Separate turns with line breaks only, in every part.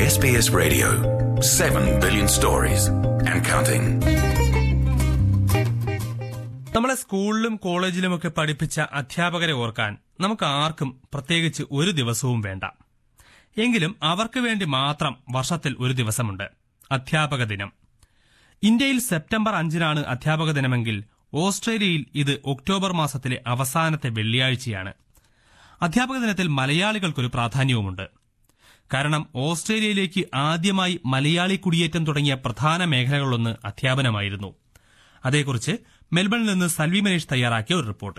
SBS Radio. 7 billion stories and counting.
നമ്മളെ സ്കൂളിലും കോളേജിലുമൊക്കെ പഠിപ്പിച്ച അധ്യാപകരെ ഓർക്കാൻ നമുക്ക് ആർക്കും പ്രത്യേകിച്ച് ഒരു ദിവസവും വേണ്ട എങ്കിലും അവർക്ക് വേണ്ടി മാത്രം വർഷത്തിൽ ഒരു ദിവസമുണ്ട് അധ്യാപക ദിനം ഇന്ത്യയിൽ സെപ്റ്റംബർ അഞ്ചിനാണ് അധ്യാപക ദിനമെങ്കിൽ ഓസ്ട്രേലിയയിൽ ഇത് ഒക്ടോബർ മാസത്തിലെ അവസാനത്തെ വെള്ളിയാഴ്ചയാണ് അധ്യാപക ദിനത്തിൽ മലയാളികൾക്കൊരു പ്രാധാന്യവുമുണ്ട് കാരണം ഓസ്ട്രേലിയയിലേക്ക് ആദ്യമായി മലയാളി കുടിയേറ്റം തുടങ്ങിയ പ്രധാന മേഖലകളിലൊന്ന് അധ്യാപനമായിരുന്നു അതേക്കുറിച്ച് മെൽബണിൽ നിന്ന് സൽവി മനീഷ് തയ്യാറാക്കിയ ഒരു റിപ്പോർട്ട്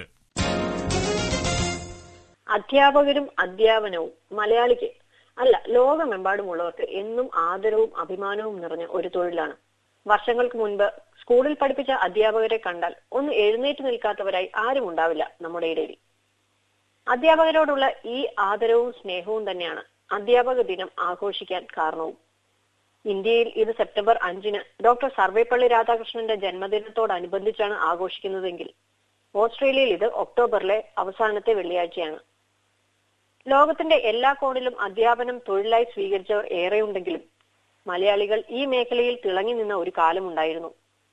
അധ്യാപകരും അധ്യാപനവും മലയാളിക്ക് അല്ല ലോകമെമ്പാടുമുള്ളവർക്ക് എന്നും ആദരവും അഭിമാനവും നിറഞ്ഞ ഒരു തൊഴിലാണ് വർഷങ്ങൾക്ക് മുൻപ് സ്കൂളിൽ പഠിപ്പിച്ച അധ്യാപകരെ കണ്ടാൽ ഒന്ന് എഴുന്നേറ്റ് നിൽക്കാത്തവരായി ആരും ഉണ്ടാവില്ല നമ്മുടെ ഇടയിൽ അധ്യാപകരോടുള്ള ഈ ആദരവും സ്നേഹവും തന്നെയാണ് അധ്യാപക ദിനം ആഘോഷിക്കാൻ കാരണവും ഇന്ത്യയിൽ ഇത് സെപ്റ്റംബർ അഞ്ചിന് ഡോക്ടർ സർവേപ്പള്ളി രാധാകൃഷ്ണന്റെ ജന്മദിനത്തോടനുബന്ധിച്ചാണ് ആഘോഷിക്കുന്നതെങ്കിൽ ഓസ്ട്രേലിയയിൽ ഇത് ഒക്ടോബറിലെ അവസാനത്തെ വെള്ളിയാഴ്ചയാണ് ലോകത്തിന്റെ എല്ലാ കോണിലും അധ്യാപനം തൊഴിലായി സ്വീകരിച്ചവർ ഏറെയുണ്ടെങ്കിലും മലയാളികൾ ഈ മേഖലയിൽ തിളങ്ങി നിന്ന ഒരു കാലമുണ്ടായിരുന്നു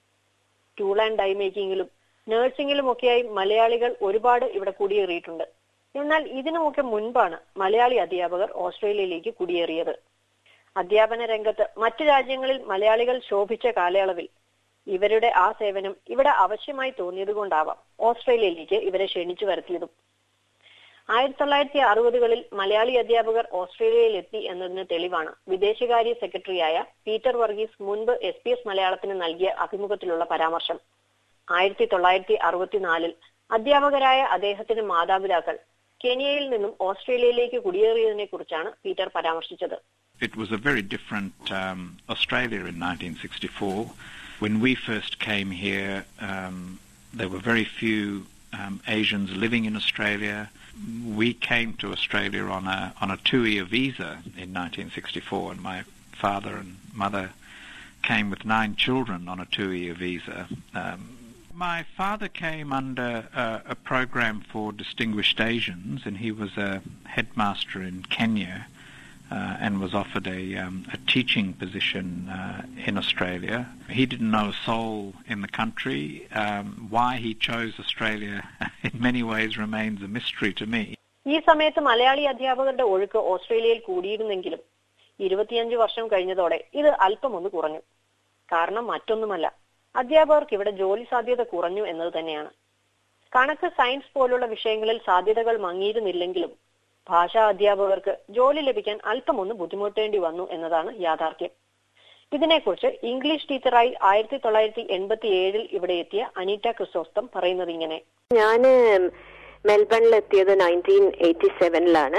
ടൂൾ ആൻഡ് ഡൈ മേക്കിങ്ങിലും നഴ്സിംഗിലും ഒക്കെയായി മലയാളികൾ ഒരുപാട് ഇവിടെ കുടിയേറിയിട്ടുണ്ട് എന്നാൽ ഇതിനുമൊക്കെ മുൻപാണ് മലയാളി അധ്യാപകർ ഓസ്ട്രേലിയയിലേക്ക് കുടിയേറിയത് അധ്യാപന രംഗത്ത് മറ്റു രാജ്യങ്ങളിൽ മലയാളികൾ ശോഭിച്ച കാലയളവിൽ ഇവരുടെ ആ സേവനം ഇവിടെ ആവശ്യമായി തോന്നിയതുകൊണ്ടാവാം ഓസ്ട്രേലിയയിലേക്ക് ഇവരെ ക്ഷണിച്ചു വരുത്തിയതും ആയിരത്തി തൊള്ളായിരത്തി അറുപതുകളിൽ മലയാളി അധ്യാപകർ ഓസ്ട്രേലിയയിൽ എത്തി എന്നതിന് തെളിവാണ് വിദേശകാര്യ സെക്രട്ടറിയായ പീറ്റർ വർഗീസ് മുൻപ് എസ് പി എസ് മലയാളത്തിന് നൽകിയ അഭിമുഖത്തിലുള്ള പരാമർശം ആയിരത്തി തൊള്ളായിരത്തി അറുപത്തിനാലിൽ അധ്യാപകരായ അദ്ദേഹത്തിന്റെ മാതാപിതാക്കൾ കെനിയയിൽ നിന്നും ഓസ്ട്രേലിയയിലേക്ക് കുടിയേറിയതിനെ കുറിച്ചാണ് പീറ്റർ പരാമർശിച്ചത്
It was a very different um, Australia in 1964. When we first came here, um, there were very few um, Asians living in Australia. We came to Australia on a on a two-year visa in 1964, and my father and mother came with nine children on a two-year visa. Um, my father came under uh, a program for distinguished Asians, and he was a headmaster in Kenya. Uh, and was offered a, um, a teaching position uh, in Australia. He didn't know a soul in the country. Um, why he chose Australia in many ways remains a mystery to me.
ഈ സമയത്ത് മലയാളി അധ്യാപകരുടെ ഒഴുക്ക് ഓസ്ട്രേലിയയിൽ കൂടിയിരുന്നെങ്കിലും ഇരുപത്തിയഞ്ച് വർഷം കഴിഞ്ഞതോടെ ഇത് അല്പം ഒന്ന് കുറഞ്ഞു കാരണം മറ്റൊന്നുമല്ല അധ്യാപകർക്ക് ഇവിടെ ജോലി സാധ്യത കുറഞ്ഞു എന്നത് തന്നെയാണ് കണക്ക് സയൻസ് പോലുള്ള വിഷയങ്ങളിൽ സാധ്യതകൾ മങ്ങിയിരുന്നില്ലെങ്കിലും ഭാഷാ അധ്യാപകർക്ക് ജോലി ലഭിക്കാൻ അല്പം ഒന്ന് ബുദ്ധിമുട്ടേണ്ടി വന്നു എന്നതാണ് യാഥാർത്ഥ്യം ഇതിനെക്കുറിച്ച് ഇംഗ്ലീഷ് ടീച്ചറായി ആയിരത്തി തൊള്ളായിരത്തി എൺപത്തി ഏഴിൽ ഇവിടെ എത്തിയ അനീറ്റ ക്രിസോസ്തം പറയുന്നത് ഇങ്ങനെ
ഞാന് മെൽബണിൽ എത്തിയത് നയൻറ്റീൻ എയ്റ്റി സെവനിലാണ്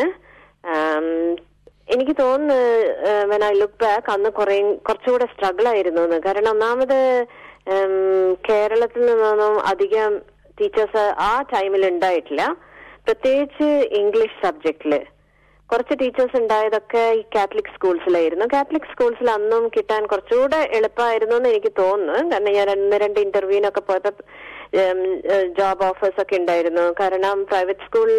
എനിക്ക് തോന്നുന്നു വെൻ ഐ ലുക്ക് ബാക്ക് അന്ന് കുറെ കുറച്ചുകൂടെ സ്ട്രഗിൾ ആയിരുന്നു എന്ന് കാരണം ഒന്നാമത് കേരളത്തിൽ നിന്നൊന്നും അധികം ടീച്ചേഴ്സ് ആ ടൈമിൽ ഉണ്ടായിട്ടില്ല പ്രത്യേകിച്ച് ഇംഗ്ലീഷ് സബ്ജക്റ്റില് കുറച്ച് ടീച്ചേഴ്സ് ഉണ്ടായതൊക്കെ ഈ കാത്തലിക് സ്കൂൾസിലായിരുന്നു കാത്തലിക് സ്കൂൾസിൽ അന്നും കിട്ടാൻ കുറച്ചുകൂടെ എളുപ്പമായിരുന്നു എന്ന് എനിക്ക് തോന്നുന്നു കാരണം ഞാൻ ഒന്ന് രണ്ട് ഇന്റർവ്യൂവിനൊക്കെ പോയപ്പോ ജോബ് ഓഫേഴ്സ് ഒക്കെ ഉണ്ടായിരുന്നു കാരണം പ്രൈവറ്റ് സ്കൂളിൽ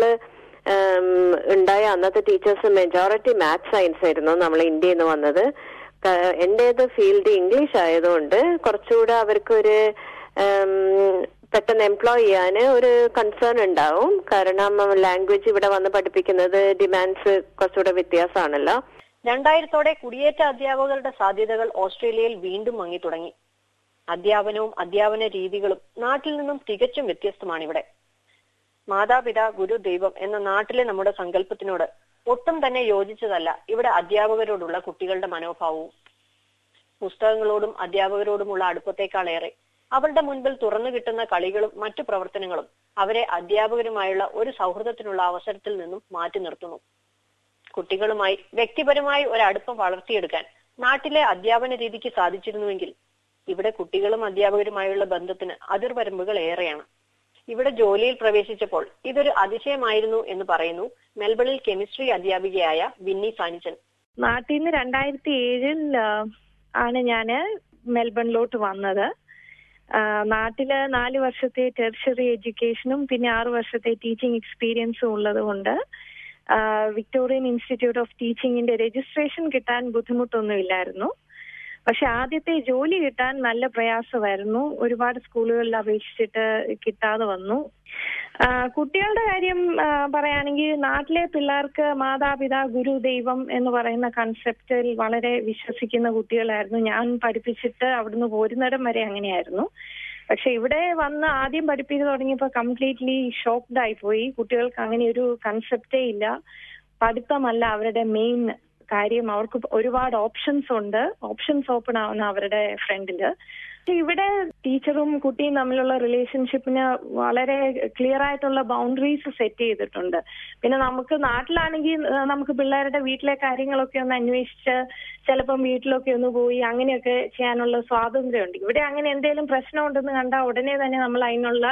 ഉണ്ടായ അന്നത്തെ ടീച്ചേഴ്സ് മെജോറിറ്റി മാത്സ് സയൻസ് ആയിരുന്നു നമ്മൾ ഇന്ത്യയിൽ നിന്ന് വന്നത് എന്റേത് ഫീൽഡ് ഇംഗ്ലീഷ് ആയതുകൊണ്ട് കുറച്ചുകൂടെ അവർക്കൊരു പെട്ടെന്ന് എംപ്ലോയ് ചെയ്യാൻ ഒരു കൺസേൺ ഉണ്ടാവും കാരണം ലാംഗ്വേജ് ഇവിടെ വന്ന് പഠിപ്പിക്കുന്നത് ഡിമാൻഡ്സ് കുറച്ചുകൂടെ വ്യത്യാസമാണല്ലോ
രണ്ടായിരത്തോടെ കുടിയേറ്റ അധ്യാപകരുടെ സാധ്യതകൾ ഓസ്ട്രേലിയയിൽ വീണ്ടും മങ്ങി തുടങ്ങി അധ്യാപനവും അധ്യാപന രീതികളും നാട്ടിൽ നിന്നും തികച്ചും വ്യത്യസ്തമാണ് ഇവിടെ മാതാപിതാ ഗുരു ദൈവം എന്ന നാട്ടിലെ നമ്മുടെ സങ്കല്പത്തിനോട് ഒട്ടും തന്നെ യോജിച്ചതല്ല ഇവിടെ അധ്യാപകരോടുള്ള കുട്ടികളുടെ മനോഭാവവും പുസ്തകങ്ങളോടും അധ്യാപകരോടുമുള്ള അടുപ്പത്തേക്കാളേറെ അവളുടെ മുൻപിൽ തുറന്നു കിട്ടുന്ന കളികളും മറ്റു പ്രവർത്തനങ്ങളും അവരെ അധ്യാപകരുമായുള്ള ഒരു സൗഹൃദത്തിനുള്ള അവസരത്തിൽ നിന്നും മാറ്റി നിർത്തുന്നു കുട്ടികളുമായി വ്യക്തിപരമായി ഒരു അടുപ്പം വളർത്തിയെടുക്കാൻ നാട്ടിലെ അധ്യാപന രീതിക്ക് സാധിച്ചിരുന്നുവെങ്കിൽ ഇവിടെ കുട്ടികളും അധ്യാപകരുമായുള്ള ബന്ധത്തിന് അതിർവരമ്പുകൾ ഏറെയാണ് ഇവിടെ ജോലിയിൽ പ്രവേശിച്ചപ്പോൾ ഇതൊരു അതിശയമായിരുന്നു എന്ന് പറയുന്നു മെൽബണിൽ കെമിസ്ട്രി അധ്യാപികയായ വിന്നി സാനിച്ചൻ
നാട്ടിൽ നിന്ന് രണ്ടായിരത്തി ഏഴിൽ ആണ് ഞാന് മെൽബണിലോട്ട് വന്നത് നാട്ടില് നാല് വർഷത്തെ ടെറിഷറി എഡ്യൂക്കേഷനും പിന്നെ ആറു വർഷത്തെ ടീച്ചിങ് എക്സ്പീരിയൻസും ഉള്ളത് കൊണ്ട് വിക്ടോറിയൻ ഇൻസ്റ്റിറ്റ്യൂട്ട് ഓഫ് ടീച്ചിങ്ങിന്റെ രജിസ്ട്രേഷൻ കിട്ടാൻ ബുദ്ധിമുട്ടൊന്നുമില്ലായിരുന്നു പക്ഷെ ആദ്യത്തെ ജോലി കിട്ടാൻ നല്ല പ്രയാസമായിരുന്നു ഒരുപാട് സ്കൂളുകളിൽ അപേക്ഷിച്ചിട്ട് കിട്ടാതെ വന്നു ആ, കുട്ടികളുടെ കാര്യം ആ, പറയുകയാണെങ്കിൽ നാട്ടിലെ പിള്ളേർക്ക് മാതാപിതാ ഗുരു ദൈവം എന്ന് പറയുന്ന കൺസെപ്റ്റിൽ വളരെ വിശ്വസിക്കുന്ന കുട്ടികളായിരുന്നു ഞാൻ പഠിപ്പിച്ചിട്ട് അവിടുന്ന് പോരുന്നിടം വരെ അങ്ങനെയായിരുന്നു പക്ഷെ ഇവിടെ വന്ന് ആദ്യം പഠിപ്പിച്ചു തുടങ്ങിയപ്പോൾ കംപ്ലീറ്റ്ലി ഷോക്ക്ഡ് ആയി പോയി കുട്ടികൾക്ക് അങ്ങനെ ഒരു കൺസെപ്റ്റേ ഇല്ല പഠിത്തമല്ല അവരുടെ മെയിൻ കാര്യം അവർക്ക് ഒരുപാട് ഓപ്ഷൻസ് ഉണ്ട് ഓപ്ഷൻസ് ഓപ്പൺ ആവുന്ന അവരുടെ ഫ്രണ്ടില് പക്ഷെ ഇവിടെ ടീച്ചറും കുട്ടിയും തമ്മിലുള്ള റിലേഷൻഷിപ്പിന് വളരെ ക്ലിയർ ആയിട്ടുള്ള ബൗണ്ടറീസ് സെറ്റ് ചെയ്തിട്ടുണ്ട് പിന്നെ നമുക്ക് നാട്ടിലാണെങ്കിൽ ആ, നമുക്ക് പിള്ളേരുടെ വീട്ടിലെ കാര്യങ്ങളൊക്കെ ഒന്ന് അന്വേഷിച്ച് ചിലപ്പം വീട്ടിലൊക്കെ ഒന്ന് പോയി അങ്ങനെയൊക്കെ ചെയ്യാനുള്ള സ്വാതന്ത്ര്യമുണ്ട് ഇവിടെ അങ്ങനെ എന്തെങ്കിലും പ്രശ്നമുണ്ടെന്ന് കണ്ടാൽ ഉടനെ തന്നെ നമ്മൾ അതിനുള്ള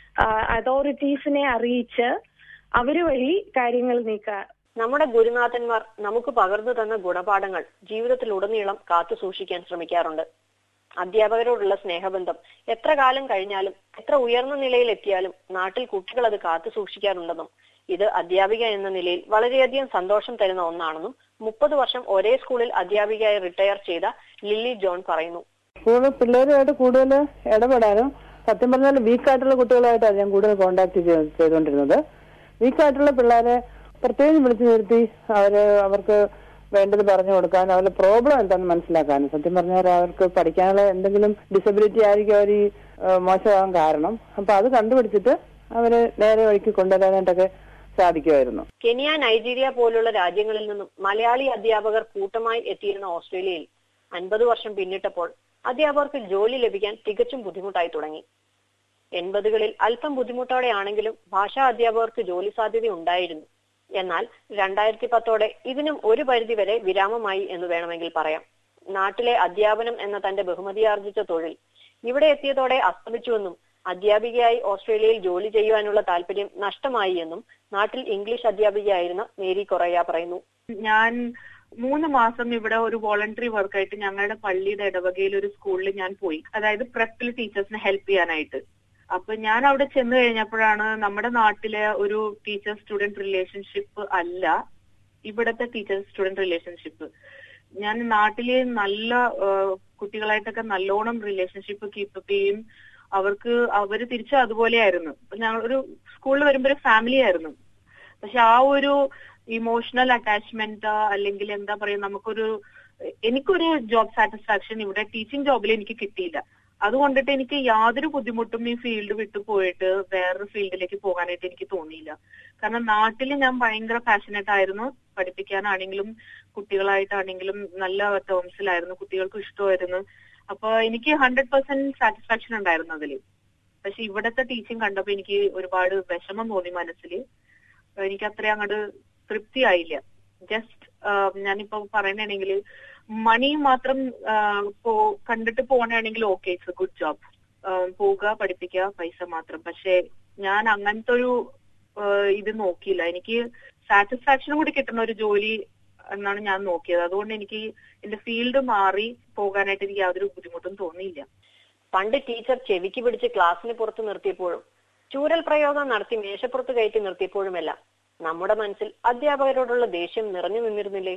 അതോറിറ്റീസിനെ അറിയിച്ച് അവര് വഴി കാര്യങ്ങൾ നീക്കുക
നമ്മുടെ ഗുരുനാഥന്മാർ നമുക്ക് പകർന്നു തന്ന ഗുണപാഠങ്ങൾ ജീവിതത്തിലുടനീളം കാത്തു സൂക്ഷിക്കാൻ ശ്രമിക്കാറുണ്ട് അധ്യാപകരോടുള്ള സ്നേഹബന്ധം എത്ര കാലം കഴിഞ്ഞാലും എത്ര ഉയർന്ന നിലയിൽ എത്തിയാലും നാട്ടിൽ കുട്ടികൾ അത് കാത്തു സൂക്ഷിക്കാറുണ്ടെന്നും ഇത് അധ്യാപിക എന്ന നിലയിൽ വളരെയധികം സന്തോഷം തരുന്ന ഒന്നാണെന്നും മുപ്പത് വർഷം ഒരേ സ്കൂളിൽ അധ്യാപികയായി റിട്ടയർ ചെയ്ത ലില്ലി ജോൺ പറയുന്നു
സ്കൂളിൽ പിള്ളേരുമായിട്ട് കൂടുതൽ ഇടപെടാനും സത്യം പറഞ്ഞാൽ വീക്കായിട്ടുള്ള കുട്ടികളായിട്ടാണ് ഞാൻ കൂടുതൽ കോണ്ടാക്ട് ചെയ്തുകൊണ്ടിരുന്നത് വീക്കായിട്ടുള്ള പിള്ളേരെ പ്രത്യേകം വിളിച്ചു നിർത്തി അവര് അവർക്ക് വേണ്ടത് പറഞ്ഞു കൊടുക്കാൻ അവരുടെ പ്രോബ്ലം എന്താണെന്ന് മനസ്സിലാക്കാനും സത്യം പറഞ്ഞാൽ അവർക്ക് പഠിക്കാനുള്ള എന്തെങ്കിലും ഡിസബിലിറ്റി ആയിരിക്കും അവർ ഈ ഏഹ്, മോശമാകാൻ കാരണം അപ്പൊ അത് കണ്ടുപിടിച്ചിട്ട് അവരെ നേരെ വഴിക്ക് കൊണ്ടുവരാനായിട്ടൊക്കെ സാധിക്കുമായിരുന്നു
കെനിയ നൈജീരിയ പോലുള്ള രാജ്യങ്ങളിൽ നിന്നും മലയാളി അധ്യാപകർ കൂട്ടമായി എത്തിയിരുന്ന ഓസ്ട്രേലിയയിൽ അൻപത് വർഷം പിന്നിട്ടപ്പോൾ അധ്യാപകർക്ക് ജോലി ലഭിക്കാൻ തികച്ചും ബുദ്ധിമുട്ടായി തുടങ്ങി എൺപതുകളിൽ അല്പം ബുദ്ധിമുട്ടോടെയാണെങ്കിലും ഭാഷാ അധ്യാപകർക്ക് ജോലി സാധ്യത ഉണ്ടായിരുന്നു എന്നാൽ രണ്ടായിരത്തി പത്തോടെ ഇതിനും ഒരു പരിധിവരെ വിരാമമായി എന്ന് വേണമെങ്കിൽ പറയാം നാട്ടിലെ അധ്യാപനം എന്ന തന്റെ ബഹുമതിയാർജിച്ച തൊഴിൽ ഇവിടെ എത്തിയതോടെ അസ്തമിച്ചുവെന്നും അധ്യാപികയായി ഓസ്ട്രേലിയയിൽ ജോലി ചെയ്യുവാനുള്ള താല്പര്യം നഷ്ടമായി എന്നും നാട്ടിൽ ഇംഗ്ലീഷ് അധ്യാപികയായിരുന്ന മേരി കൊറയ്യ പറയുന്നു
ഞാൻ മൂന്ന് മാസം ഇവിടെ ഒരു വോളണ്ടറി വർക്കായിട്ട് ഞങ്ങളുടെ പള്ളിയുടെ ഇടവകയിൽ ഒരു സ്കൂളിൽ ഞാൻ പോയി അതായത് പ്രപ്പിൽ ടീച്ചേഴ്സിനെ ഹെൽപ്പ് ചെയ്യാനായിട്ട് അപ്പൊ ഞാൻ അവിടെ ചെന്ന് കഴിഞ്ഞപ്പോഴാണ് നമ്മുടെ നാട്ടിലെ ഒരു ടീച്ചർ സ്റ്റുഡന്റ് റിലേഷൻഷിപ്പ് അല്ല ഇവിടത്തെ ടീച്ചർ സ്റ്റുഡന്റ് റിലേഷൻഷിപ്പ് ഞാൻ നാട്ടിലെ നല്ല ആ, കുട്ടികളായിട്ടൊക്കെ നല്ലോണം റിലേഷൻഷിപ്പ് കീപ്പപ്പ് ചെയ്യും അവർക്ക് അവര് തിരിച്ചും അതുപോലെയായിരുന്നു അപ്പൊ ഞങ്ങൾ ഒരു സ്കൂളിൽ വരുമ്പോ ഒരു ഫാമിലി ആയിരുന്നു പക്ഷെ ആ ഒരു ഇമോഷണൽ അറ്റാച്ച്മെന്റ് അല്ലെങ്കിൽ എന്താ പറയാ നമുക്കൊരു എനിക്കൊരു ജോബ് സാറ്റിസ്ഫാക്ഷൻ ഇവിടെ ടീച്ചിങ് ജോബിൽ എനിക്ക് കിട്ടിയില്ല അതുകൊണ്ടിട്ട് എനിക്ക് യാതൊരു ബുദ്ധിമുട്ടും ഈ ഫീൽഡ് വിട്ടു പോയിട്ട് വേറൊരു ഫീൽഡിലേക്ക് പോകാനായിട്ട് എനിക്ക് തോന്നിയില്ല കാരണം നാട്ടിൽ ഞാൻ ഭയങ്കര പാഷനറ്റ് ആയിരുന്നു പഠിപ്പിക്കാനാണെങ്കിലും കുട്ടികളായിട്ടാണെങ്കിലും നല്ല ടേംസിലായിരുന്നു കുട്ടികൾക്ക് ഇഷ്ടമായിരുന്നു അപ്പൊ എനിക്ക് ഹൺഡ്രഡ് പെർസെന്റ് സാറ്റിസ്ഫാക്ഷൻ ഉണ്ടായിരുന്നു അതില് പക്ഷെ ഇവിടത്തെ ടീച്ചിങ് കണ്ടപ്പോ എനിക്ക് ഒരുപാട് വിഷമം തോന്നി മനസ്സിൽ എനിക്ക് അത്ര അങ്ങോട്ട് തൃപ്തിയായില്ല ജസ്റ്റ് ഞാനിപ്പോ പറയണെങ്കിൽ മണി മാത്രം ആ, പോ കണ്ടിട്ട് പോകണമെങ്കിൽ okay it's a good job പോവുക പഠിപ്പിക്കുക പൈസ മാത്രം പക്ഷെ ഞാൻ അങ്ങനത്തെ ഒരു ആ, ഇത് നോക്കിയില്ല എനിക്ക് സാറ്റിസ്ഫാക്ഷനും കൂടി കിട്ടുന്ന ഒരു ജോലി എന്നാണ് ഞാൻ നോക്കിയത് അതുകൊണ്ട് എനിക്ക് എന്റെ ഫീൽഡ് മാറി പോകാനായിട്ട് എനിക്ക് യാതൊരു ബുദ്ധിമുട്ടും തോന്നിയില്ല
പണ്ട് ടീച്ചർ ചെവിക്ക് പിടിച്ച് ക്ലാസ്സിന് പുറത്ത് നിർത്തിയപ്പോഴും ചൂരൽ പ്രയോഗം നടത്തി മേശപ്പുറത്ത് കയറ്റി നിർത്തിയപ്പോഴുമെല്ലാം നമ്മുടെ മനസ്സിൽ അധ്യാപകരോടുള്ള ദേഷ്യം നിറഞ്ഞു നിന്നിരുന്നില്ലേ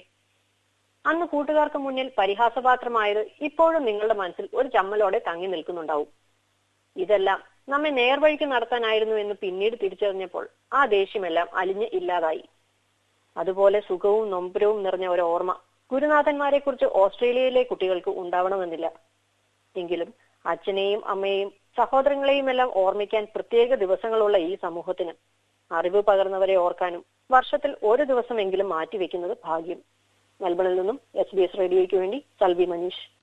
അന്ന് കൂട്ടുകാർക്ക് മുന്നിൽ പരിഹാസപാത്രമായത് ഇപ്പോഴും നിങ്ങളുടെ മനസ്സിൽ ഒരു ചമ്മലോടെ തങ്ങി നിൽക്കുന്നുണ്ടാവും ഇതെല്ലാം നമ്മെ നേർവഴിക്ക് നടത്താനായിരുന്നു എന്ന് പിന്നീട് തിരിച്ചറിഞ്ഞപ്പോൾ ആ ദേഷ്യമെല്ലാം അലിഞ്ഞ് ഇല്ലാതായി അതുപോലെ സുഖവും നൊമ്പരവും നിറഞ്ഞ ഒരു ഓർമ്മ ഗുരുനാഥന്മാരെ കുറിച്ച് ഓസ്ട്രേലിയയിലെ കുട്ടികൾക്ക് ഉണ്ടാവണമെന്നില്ല എങ്കിലും അച്ഛനെയും അമ്മയെയും സഹോദരങ്ങളെയും എല്ലാം ഓർമ്മിക്കാൻ പ്രത്യേക ദിവസങ്ങളുള്ള ഈ സമൂഹത്തിന് അറിവ് പകർന്നവരെ ഓർക്കാനും വർഷത്തിൽ ഒരു ദിവസമെങ്കിലും മാറ്റിവെക്കുന്നത് ഭാഗ്യം മെൽബണിൽ നിന്നും എസ് ബി എസ് റേഡിയോയ്ക്ക് വേണ്ടി സൽവി മനീഷ്